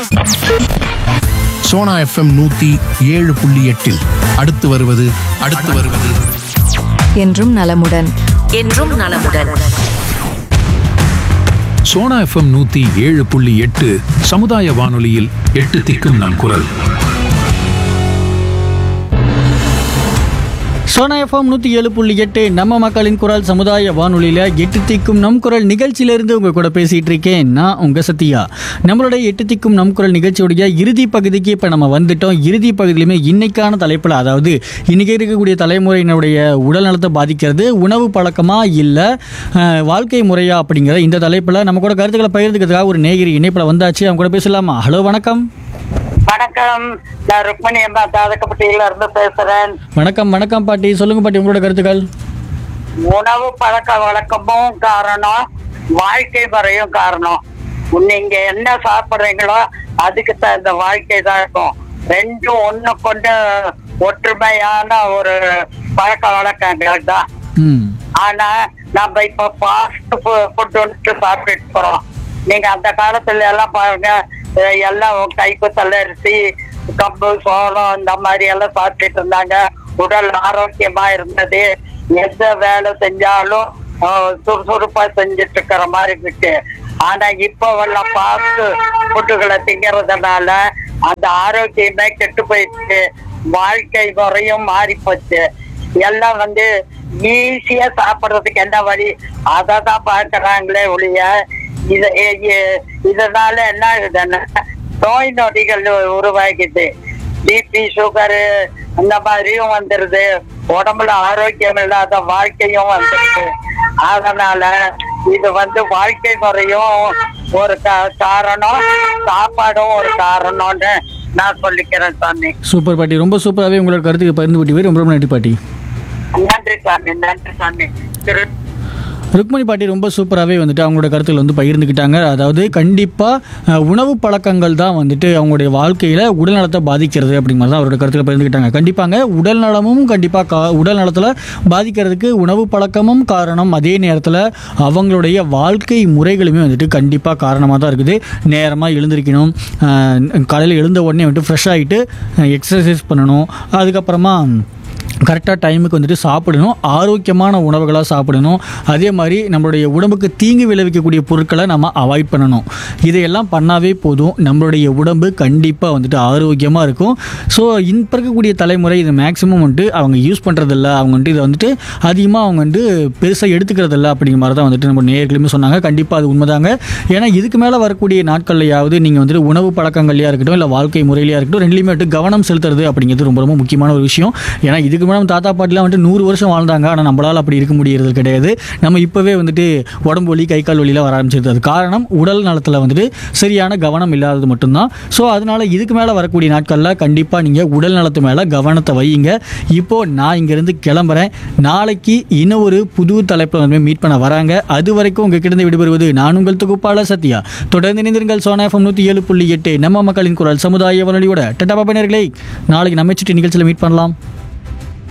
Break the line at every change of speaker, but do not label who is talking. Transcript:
Sona FM நூத்தி ஏழு புள்ளி எட்டில் அடுத்து வருவது அடுத்து வருவது
என்றும் நலமுடன்
என்றும் நலமுடன்
சோனா எஃப்எம் நூத்தி ஏழு புள்ளி எட்டு சமுதாய வானொலியில் எட்டு திக்கும் நம் குரல்
சோனா எஃப்எம் நூற்றி ஏழு புள்ளி எட்டு நம்ம மக்களின் குரல் சமுதாய வானொலியில் எட்டு திக்கும் நம் குரல் நிகழ்ச்சியிலிருந்து உங்கள் கூட பேசிகிட்டு இருக்கேன் நான் உங்கள் சத்யா நம்மளுடைய எட்டு திக்கும் நம் குரல் நிகழ்ச்சியுடைய இறுதி பகுதிக்கு இப்போ நம்ம வந்துட்டோம் இறுதி பகுதியிலுமே இன்னைக்கான தலைப்பில் அதாவது இன்றைக்கி இருக்கக்கூடிய தலைமுறையினுடைய உடல் நலத்தை பாதிக்கிறது உணவு பழக்கமா இல்லை வாழ்க்கை முறையா அப்படிங்கிற இந்த தலைப்பில் நம்ம கூட கருத்துக்களை பகிர்ந்துக்கிறதுக்காக ஒரு நேகிரி இணைப்பில் வந்தாச்சு அவங்க கூட பேசலாமா ஹலோ வணக்கம்
வணக்கம் நான் ருக்மணி அம்மா தாதக்கப்பட்டியில இருந்து பேசுறேன்
வணக்கம் வணக்கம் பாட்டி சொல்லுங்க பாட்டி உங்களோட கருத்துக்கள்
உணவு பழக்க வழக்கமும் காரணம் வாழ்க்கை முறையும் காரணம் நீங்க என்ன சாப்பிடுறீங்களோ அதுக்கு தகுந்த வாழ்க்கை தான் இருக்கும் ரெண்டும் ஒண்ணு கொண்டு ஒற்றுமையான ஒரு பழக்க வழக்கங்கள் தான்
ம்
ஆனா நம்ம இப்ப ஃபாஸ்ட் ஃபுட் வந்துட்டு சாப்பிட்டுட்டு போறோம் நீங்க அந்த காலத்துல எல்லாம் பாருங்க அஹ் எல்லாம் கைக்கு தள்ளரிசி கம்பு சோளம் இந்த மாதிரி எல்லாம் சாப்பிட்டுட்டு இருந்தாங்க உடல் ஆரோக்கியமா இருந்தது எந்த வேலை செஞ்சாலும் அஹ், சுறுசுறுப்பா செஞ்சுட்டு இருக்கிற மாதிரி இருக்கு ஆனா இப்போ உள்ள ஃபாஸ்ட் ஃபுட்டுகளை திங்கிறதுனால அந்த ஆரோக்கியமே கெட்டு போயிடுச்சு வாழ்க்கை முறையும் மாறி போச்சு எல்லாம் வந்து ஈஸியா சாப்பிடுறதுக்கு என்ன வழி அதை தான் பார்க்கறாங்களே ஒழிய இத இ- இ- இதனால என்ன ஆகுதுன்னா நோய் நொடிகள் உருவாகிது பிபி சுகரு அந்த மாதிரியும் வந்துருது உடம்புல ஆரோக்கியம் இல்லாத வாழ்க்கையும் வந்துருது அதனால இது வந்து வாழ்க்கை முறையும் ஒரு கா- காரணம் சாப்பாடும் ஒரு காரணம்னு நான் சொல்லிக்கிறேன் சாமி
சூப்பர் பாட்டி ரொம்ப சூப்பராகவே உங்களோட கருத்துக்கு பகிர்ந்து விட்டு ரொம்ப ரொம்ப நன்றி பாட்டி
நன்றி சாமி நன்றி சாமி திரு
ருக்மணி பாட்டி ரொம்ப சூப்பராகவே வந்துட்டு அவங்களோட கருத்துக்கள் வந்து பகிர்ந்துக்கிட்டாங்க அதாவது கண்டிப்பாக உணவு பழக்கங்கள் தான் வந்துட்டு அவங்களுடைய வாழ்க்கையில் உடல் நலத்தை பாதிக்கிறது அப்படிங்கிற மாதிரி தான் அவரோட கருத்துக்களை பகிர்ந்துக்கிட்டாங்க கண்டிப்பாங்க உடல் நலமும் கண்டிப்பாக கா உடல் நலத்தில் பாதிக்கிறதுக்கு உணவு பழக்கமும் காரணம் அதே நேரத்தில் அவங்களுடைய வாழ்க்கை முறைகளுமே வந்துட்டு கண்டிப்பாக காரணமாக தான் இருக்குது நேரமாக எழுந்திருக்கணும் காலையில் எழுந்த உடனே வந்துட்டு ஃப்ரெஷ் ஆகிட்டு எக்ஸசைஸ் பண்ணணும் அதுக்கப்புறமா கரெக்டாக டைமுக்கு வந்துட்டு சாப்பிடணும் ஆரோக்கியமான உணவுகளாக சாப்பிடணும் அதே மாதிரி நம்மளுடைய உடம்புக்கு தீங்கு விளைவிக்கக்கூடிய பொருட்களை நம்ம அவாய்ட் பண்ணணும் இதையெல்லாம் பண்ணாவே போதும் நம்மளுடைய உடம்பு கண்டிப்பாக வந்துட்டு ஆரோக்கியமாக இருக்கும் ஸோ இப்போ இருக்கக்கூடிய தலைமுறை இது மேக்ஸிமம் வந்துட்டு அவங்க யூஸ் பண்ணுறதில்ல அவங்க வந்துட்டு இதை வந்துட்டு அதிகமாக அவங்க வந்துட்டு பெருசாக எடுத்துக்கிறதில்ல அப்படிங்கிற மாதிரி தான் வந்துட்டு நம்ம நேர்களுமே சொன்னாங்க கண்டிப்பாக அது உண்மைதாங்க ஏன்னா இதுக்கு மேலே வரக்கூடிய நாட்கள்லையாவது நீங்கள் வந்துட்டு உணவு பழக்கங்கள்லையாக இருக்கட்டும் இல்லை வாழ்க்கை முறையிலையாக இருக்கட்டும் ரெண்டுலேயுமே வந்துட்டு கவனம் செலுத்துறது அப்படிங்கிறது ரொம்ப ரொம்ப முக்கியமான ஒரு விஷயம் ஏன்னா இதுக்கு மேலே நம்ம தாத்தா பாட்டிலாம் வந்துட்டு நூறு வருஷம் வாழ்ந்தாங்க ஆனால் நம்மளால் அப்படி இருக்க முடியறது கிடையாது நம்ம இப்போவே வந்துட்டு உடம்பு வலி கை கால் வலியில் வர ஆரம்பிச்சிருது அது காரணம் உடல் நலத்தில் வந்துட்டு சரியான கவனம் இல்லாதது மட்டும்தான் ஸோ அதனால் இதுக்கு மேலே வரக்கூடிய நாட்களில் கண்டிப்பாக நீங்கள் உடல் நலத்து மேலே கவனத்தை வையுங்க இப்போது நான் இங்கேருந்து கிளம்புறேன் நாளைக்கு இன்னும் ஒரு புது தலைப்பில் வந்து மீட் பண்ண வராங்க அது வரைக்கும் உங்ககிட்ட இருந்து விடுபடுவது நான் உங்கள் தொகுப்பாளர் சத்யா தொடர்ந்து இணைந்திருங்கள் சோனா எஃப்எம் நூற்றி ஏழு புள்ளி எட்டு நம்ம மக்களின் குரல் சமுதாய வானொலியோட டட்டா பாப்பா நேயர்களே நாளைக்கு நம்ம நிகழ்ச்சியில் மீட் பண்ணலாம்